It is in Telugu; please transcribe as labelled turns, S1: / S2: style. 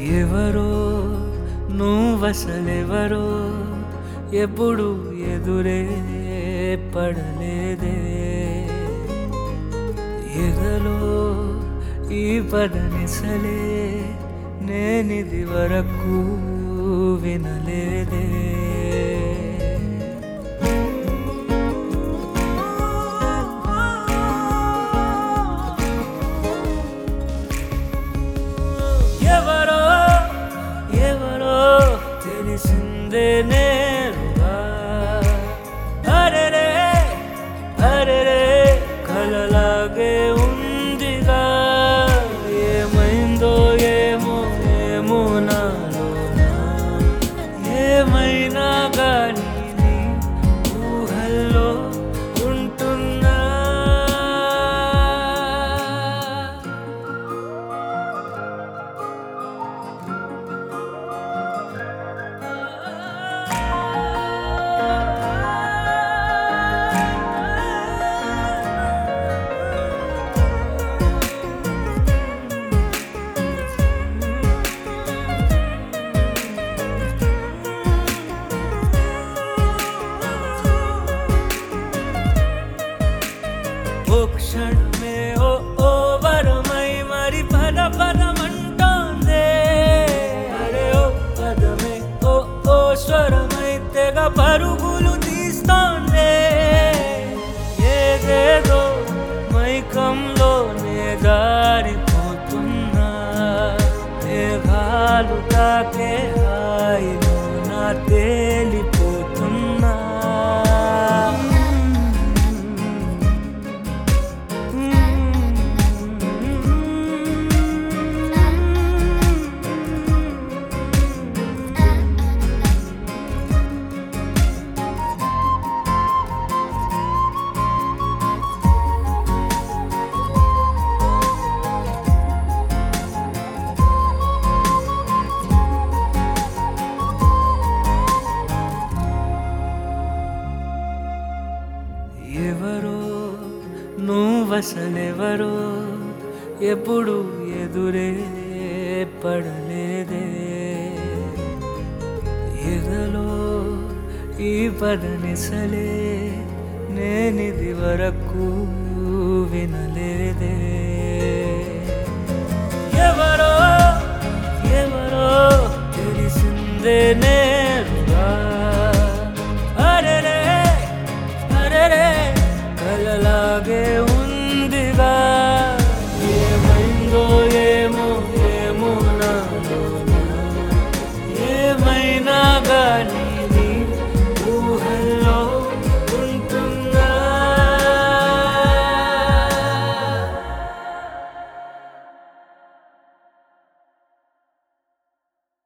S1: ఎవరో నువ్వసలెవరో ఎప్పుడు ఎదురే పడలేదే ఎగలో ఈ పదనిసలే నేనిది వరకు వినలేదే ఎవరో ఎవరో తెలిసిందే నేరుగా అరెరే అరెరే కలలాగే ఉందిగా ఏమైందో ఏమో ఏమో నాలోనా ఏమైనా కానీ నీ ఊహల్లో ఉంటున్నా ఓ క్షణమే ఓ ఓ వరమై మరి పద పదమంటోందే అరే ఓ పదమే ఓ ఓ స్వరమై తెగ పరుగులు తీస్తోందే ఏదేదో మైకంలోనే జారిపోతున్నా మేఘాలు తాకే హాయిలో నా తేలిపోతున్నా ఎవరో నువ్వసలెవరో ఎప్పుడు ఎదురే పడలేదే ఎగలో ఈ పదనిసలే నేనిది వరకు వినలేదే ఎవరో